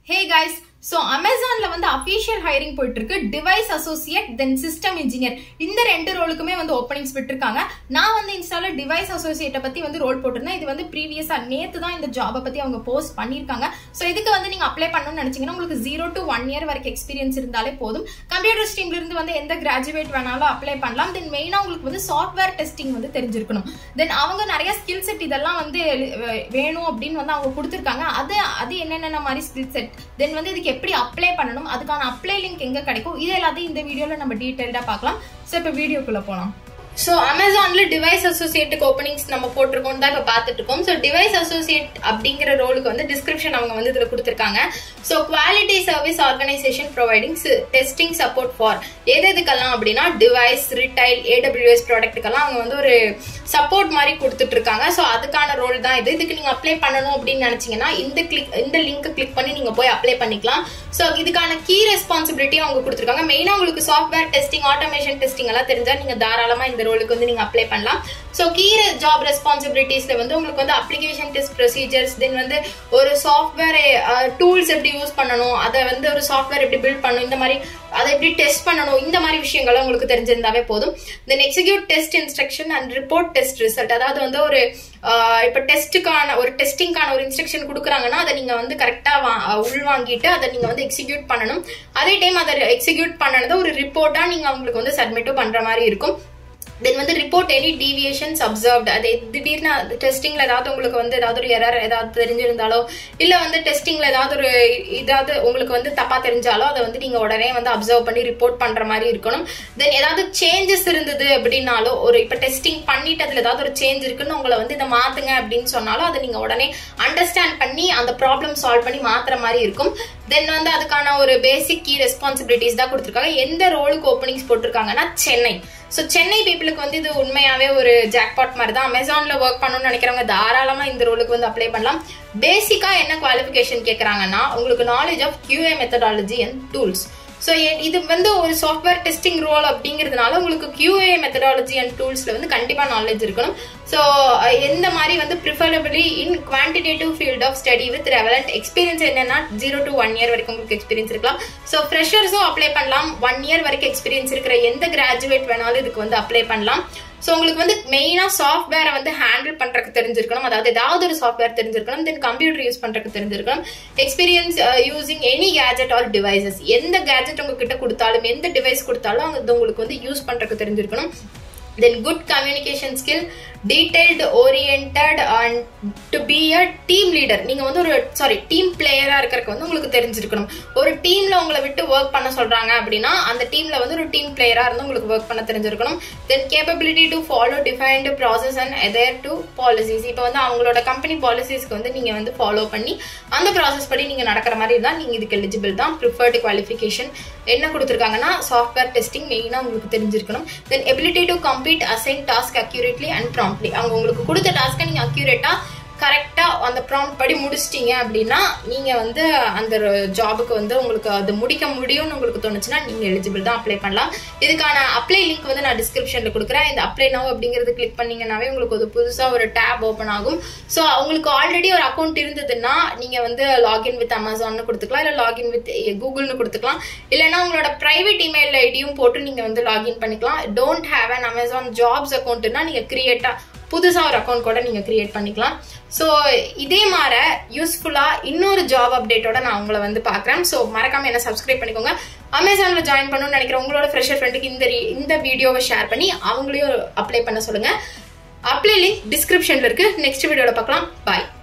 hey guys so அமேசான்ல வந்து official hiring போயிட்டு இருக்கு device associate then system engineer இந்த ரெண்டு ரோலுக்குமே வந்து ஓப்பனிங்ஸ் விட்டுருக்காங்க நான் வந்து இன்ஸ்டால டிவைஸ் அசோசியேட்டை பத்தி வந்து ரோல் போட்டிருந்தேன் இது வந்து ப்ரீவியஸா நேத்து தான் இந்த ஜாபை பத்தி அவங்க போஸ்ட் பண்ணியிருக்காங்க ஸோ இதுக்கு வந்து நீங்க அப்ளை பண்ணணும்னு நினைச்சீங்கன்னா உங்களுக்கு ஜீரோ டு ஒன் இயர் வரைக்கும் எக்ஸ்பீரியன்ஸ் இருந்தாலே போதும் கம்ப்யூட்டர் ஸ்ட்ரீம்ல இருந்து வந்து எந்த கிராஜுவேட் வேணாலும் அப்ளை பண்ணலாம் தென் மெயினா உங்களுக்கு வந்து சாஃப்ட்வேர் டெஸ்டிங் வந்து தெரிஞ்சிருக்கணும் தென் அவங்க நிறைய ஸ்கில் செட் இதெல்லாம் வந்து அஹ், வேணும் அப்படின்னு வந்து அவங்க கொடுத்துருக்காங்க அது அது என்னென்ன மாதிரி ஸ்கில் செட் தென் வந்து இதுக்கு எப்படி அப்ளை பண்ணணும் அதுக்கான அப்ளை லிங்க் எங்க கிடைக்கும் இது எல்லாத்தையும் இந்த வீடியோல நம்ம டீடைல்டா பார்க்கலாம் ஸோ இப்போ வீடியோக்குள்ள போலாம் ஸோ அமேசான்ல டிவைஸ் அசோசியேட்டுக்கு ஓப்பனிங்ஸ் நம்ம போட்டிருக்கோம் தான் இப்போ பார்த்துட்டு இருக்கோம் ஸோ டிவைஸ் அசோசியேட் அப்படிங்கிற ரோலுக்கு வந்து டிஸ்கிரிப்ஷன் அவங்க வந்து இதில் கொடுத்துருக்காங்க so quality service organization providing testing support for எது எதுக்கெல்லாம் அப்படின்னா டிவைஸ் ரிட்டைல் ஏடபிள்யூஎஸ் ப்ராடக்ட்டுக்கெல்லாம் அவங்க வந்து ஒரு சப்போர்ட் மாதிரி கொடுத்துட்டு இருக்காங்க ஸோ அதுக்கான ரோல் தான் இது இதுக்கு நீங்க அப்ளை பண்ணணும் அப்படின்னு நினைச்சீங்கன்னா இந்த கிளிக் இந்த லிங்க் கிளிக் பண்ணி நீங்க போய் அப்ளை பண்ணிக்கலாம் ஸோ இதுக்கான கீ ரெஸ்பான்சிபிலிட்டி அவங்க கொடுத்துருக்காங்க மெயினாக உங்களுக்கு சாஃப்ட்வேர் டெஸ்டிங் ஆட்டோமேஷன் டெஸ்டிங் எல்லாம் தெரிஞ்சா நீங்க தாராளமா இந்த ரோலுக்கு வந்து நீங்க அப்ளை பண்ணலாம் ஸோ கீ ஜாப் ரெஸ்பான்சிபிலிட்டிஸ்ல வந்து உங்களுக்கு வந்து அப்ளிகேஷன் டெஸ்ட் ப்ரொசீஜர்ஸ் தென் வந்து ஒரு சாஃப்ட்வேர் டூல்ஸ் எப்படி யூஸ் பண்ணணும் அதை வந்து ஒரு சாஃப்ட்வேர் எப்படி பில்ட் பண்ணணும் இந்த மாதிரி அதை எப்படி டெஸ்ட் பண்ணணும் இந்த மாதிரி விஷயங்களும் உங்களுக்கு தெரிஞ்சிருந்தாவே போதும் then execute test instruction and report test result அதாவது வந்து ஒரு ஆஹ், இப்ப டெஸ்ட்டுக்கான ஒரு டெஸ்டிங்கான ஒரு இன்ஸ்ட்ரக்ஷன் கொடுக்குறாங்கன்னா அதை நீங்க வந்து கரெக்டா உள்வாங்கிட்டு அதை நீங்க வந்து எக்ஸிக்யூட் பண்ணணும் அதே டைம் அதை எக்ஸிக்யூட் பண்ணனதை ஒரு ரிப்போர்ட்டா நீங்க அவங்களுக்கு வந்து சப்மிட்டும் பண்ற மாதிரி இருக்கும் தென் வந்து ரிப்போர்ட் எனி டீவியேஷன்ஸ் அப்சர்வ்ட் அது திடீர்னு டெஸ்டிங்ல ஏதாவது உங்களுக்கு வந்து ஏதாவது ஒரு எரர் ஏதாவது தெரிஞ்சிருந்தாலோ இல்ல வந்து டெஸ்டிங்ல ஏதாவது ஒரு ஏதாவது உங்களுக்கு வந்து தப்பா தெரிஞ்சாலோ அதை வந்து நீங்க உடனே வந்து அப்சர்வ் பண்ணி ரிப்போர்ட் பண்ற மாதிரி இருக்கணும் தென் ஏதாவது சேஞ்சஸ் இருந்தது அப்படின்னாலோ ஒரு இப்ப டெஸ்டிங் பண்ணிட்டு அதுல ஏதாவது ஒரு சேஞ்ச் இருக்குன்னு உங்களை வந்து இதை மாத்துங்க அப்படின்னு சொன்னாலும் அதை நீங்க உடனே அண்டர்ஸ்டாண்ட் பண்ணி அந்த ப்ராப்ளம் சால்வ் பண்ணி மாத்துற மாதிரி இருக்கும் தென் வந்து அதுக்கான ஒரு பேசிக் கீ ரெஸ்பான்சிபிலிட்டிஸ் தான் கொடுத்துருக்காங்க எந்த ரோலுக்கு ஓப்பனிங்ஸ் போட்டிருக்காங்கன்னா சென்னை ஸோ சென்னை பீப்புளுக்கு வந்து இது உண்மையாவே ஒரு ஜாக்பாட் மாதிரி தான் அமேசான்ல ஒர்க் பண்ணணும்னு நினைக்கிறவங்க தாராளமா இந்த ரோலுக்கு வந்து அப்ளை பண்ணலாம் பேசிக்கா என்ன குவாலிஃபிகேஷன் கேட்கறாங்கன்னா உங்களுக்கு knowledge of QA methodology and tools so இது வந்து ஒரு சாஃப்ட்வேர் டெஸ்டிங் ரோல் அப்படிங்கிறதுனால உங்களுக்கு QA மெத்தடாலஜி அண்ட் டூல்ஸ்ல வந்து கண்டிப்பா நாலேஜ் இருக்கணும் ஸோ எந்த மாதிரி வந்து preferably in quantitative field of study with relevant experience என்னன்னா ஜீரோ டு ஒன் இயர் வரைக்கும் உங்களுக்கு எக்ஸ்பீரியன்ஸ் இருக்கலாம் ஸோ ஃப்ரெஷர்ஸும் அப்ளை பண்ணலாம் ஒன் இயர் வரைக்கும் எக்ஸ்பீரியன்ஸ் இருக்கிற எந்த கிராஜுவேட் வேணாலும் இதுக்கு வந்து அப்ளை பண்ணலாம் ஸோ உங்களுக்கு வந்து மெயினாக சாஃப்ட்வேரை வந்து ஹேண்டில் பண்ணுறதுக்கு தெரிஞ்சிருக்கணும் அதாவது ஏதாவது ஒரு சாஃப்ட்வேர் தெரிஞ்சிருக்கணும் தென் கம்ப்யூட்டர் யூஸ் பண்ணுறதுக்கு தெரிஞ்சிருக்கணும் experience using any gadget or devices எந்த கேஜெட் உங்ககிட்ட கொடுத்தாலும் எந்த டிவைஸ் கொடுத்தாலும் அது உங்களுக்கு வந்து யூஸ் பண்ணுறதுக்கு தெரிஞ்சிருக்கணும் then good communication skill detailed oriented and to be a team leader நீங்க வந்து ஒரு சாரி டீம் பிளேயரா இருக்கிறதுக்கு வந்து உங்களுக்கு தெரிஞ்சிருக்கணும் ஒரு டீம்ல உங்களை விட்டு ஒர்க் பண்ண சொல்றாங்க அப்படின்னா அந்த டீம்ல வந்து ஒரு டீம் பிளேயரா இருந்து உங்களுக்கு ஒர்க் பண்ண தெரிஞ்சிருக்கணும் then capability to follow defined process and either to policies இப்போ வந்து அவங்களோட கம்பெனி பாலிசிஸ்க்கு வந்து நீங்க வந்து ஃபாலோ பண்ணி அந்த ப்ராசஸ் படி நீங்க நடக்கிற மாதிரி இருந்தால் நீங்க இதுக்கு எலிஜிபிள் தான் ப்ரிஃபர்டு குவாலிஃபிகேஷன் என்ன கொடுத்துருக்காங்கன்னா சாஃப்ட்வேர் டெஸ்டிங் மெயினாக உங்களுக்கு தெரிஞ்சிருக்கணும் then ability to complete assign task accurately and promptly அவங்க உங்களுக்கு கொடுத்த டாஸ்க்கை நீங்கள் அக்யூரேட்டாக கரெக்டாக அந்த ப்ராம்ப்ட் படி முடிச்சிட்டீங்க அப்படின்னா நீங்கள் வந்து அந்த ஜாபுக்கு வந்து உங்களுக்கு அது முடிக்க முடியும்னு உங்களுக்கு தோணுச்சுன்னா நீங்கள் எலிஜிபிள் தான் அப்ளை பண்ணலாம் இதுக்கான அப்ளை லிங்க் வந்து நான் டிஸ்கிரிப்ஷனில் கொடுக்குறேன் இந்த அப்ளை நவ் அப்படிங்கிறது கிளிக் பண்ணீங்கன்னாவே உங்களுக்கு ஒரு புதுசாக ஒரு டேப் ஓப்பன் ஆகும் ஸோ உங்களுக்கு ஆல்ரெடி ஒரு அக்கௌண்ட் இருந்ததுன்னா நீங்கள் வந்து லாகின் வித் அமேசான்னு கொடுத்துக்கலாம் இல்லை லாகின் வித் கூகுள்னு கொடுத்துக்கலாம் இல்லைன்னா உங்களோட ப்ரைவேட் இமெயில் ஐடியும் போட்டு நீங்கள் வந்து லாகின் பண்ணிக்கலாம் don't have an Amazon jobs அக்கௌண்ட்னா நீங்கள் கிரியேட்டாக புதுசாக ஒரு அக்கௌண்ட் கூட நீங்கள் கிரியேட் பண்ணிக்கலாம் ஸோ இதே மாதிரி யூஸ்ஃபுல்லாக இன்னொரு ஜாப் அப்டேட்டோட நான் உங்களை வந்து பார்க்குறேன் ஸோ மறக்காம என்ன சப்ஸ்கிரைப் பண்ணிக்கோங்க அமேசானில் ஜாயின் பண்ணணும்னு நினைக்கிற உங்களோட ஃப்ரெஷர் ஃப்ரெண்டுக்கு இந்த re- இந்த வீடியோவை ஷேர் பண்ணி அவங்களையும் அப்ளை பண்ண சொல்லுங்கள் அப்ளை லிங்க் டிஸ்கிரிப்ஷனில் இருக்குது நெக்ஸ்ட் வீடியோவில் பார்க்கலாம் பாய்